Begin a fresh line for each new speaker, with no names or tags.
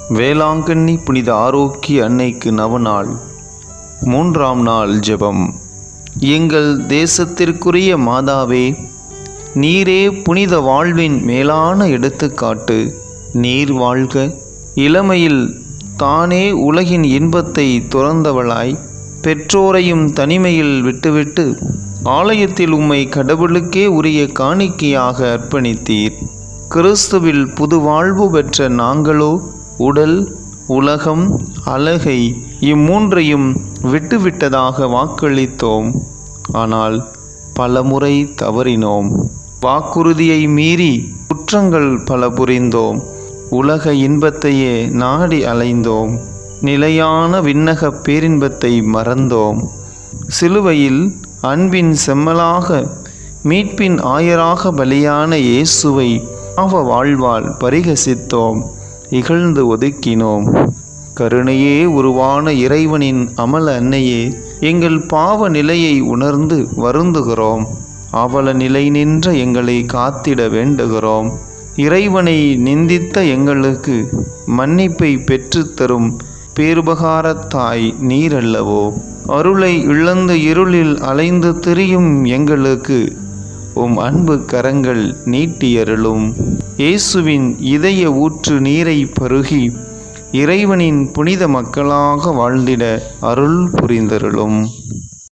வேளாங்கண்ணி புனித ஆரோக்கிய அன்னைக்கு நவநாள் மூன்றாம் நாள் ஜெபம் எங்கள் தேசத்திற்குரிய மாதாவே நீரே புனித வாழ்வின் மேலான எடுத்துக்காட்டு நீர் வாழ்க இளமையில் தானே உலகின் இன்பத்தை துறந்தவளாய் பெற்றோரையும் தனிமையில் விட்டுவிட்டு ஆலயத்தில் உம்மை கடவுளுக்கே உரிய காணிக்கையாக அர்ப்பணித்தீர் கிறிஸ்துவில் புது வாழ்வு பெற்ற நாங்களோ உடல் உலகம் அழகை இம்மூன்றையும் விட்டுவிட்டதாக வாக்களித்தோம் ஆனால் பலமுறை தவறினோம் வாக்குறுதியை மீறி குற்றங்கள் பல புரிந்தோம் உலக இன்பத்தையே நாடி அலைந்தோம் நிலையான விண்ணக பேரின்பத்தை மறந்தோம் சிலுவையில் அன்பின் செம்மலாக மீட்பின் ஆயராக பலியான இயேசுவை பாவ வாழ்வால் பரிகசித்தோம் இகழ்ந்து ஒதுக்கினோம் கருணையே உருவான இறைவனின் அமல அன்னையே எங்கள் பாவ நிலையை உணர்ந்து வருந்துகிறோம் அவல நிலை நின்ற எங்களை காத்திட வேண்டுகிறோம் இறைவனை நிந்தித்த எங்களுக்கு மன்னிப்பை பெற்றுத்தரும் பேருபகாரத்தாய் நீரல்லவோ அருளை இழந்த இருளில் அலைந்து திரியும் எங்களுக்கு உம் அன்பு கரங்கள் நீட்டியருளும் இயேசுவின் இதய ஊற்று நீரை பருகி இறைவனின் புனித மக்களாக வாழ்ந்திட அருள் புரிந்தருளும்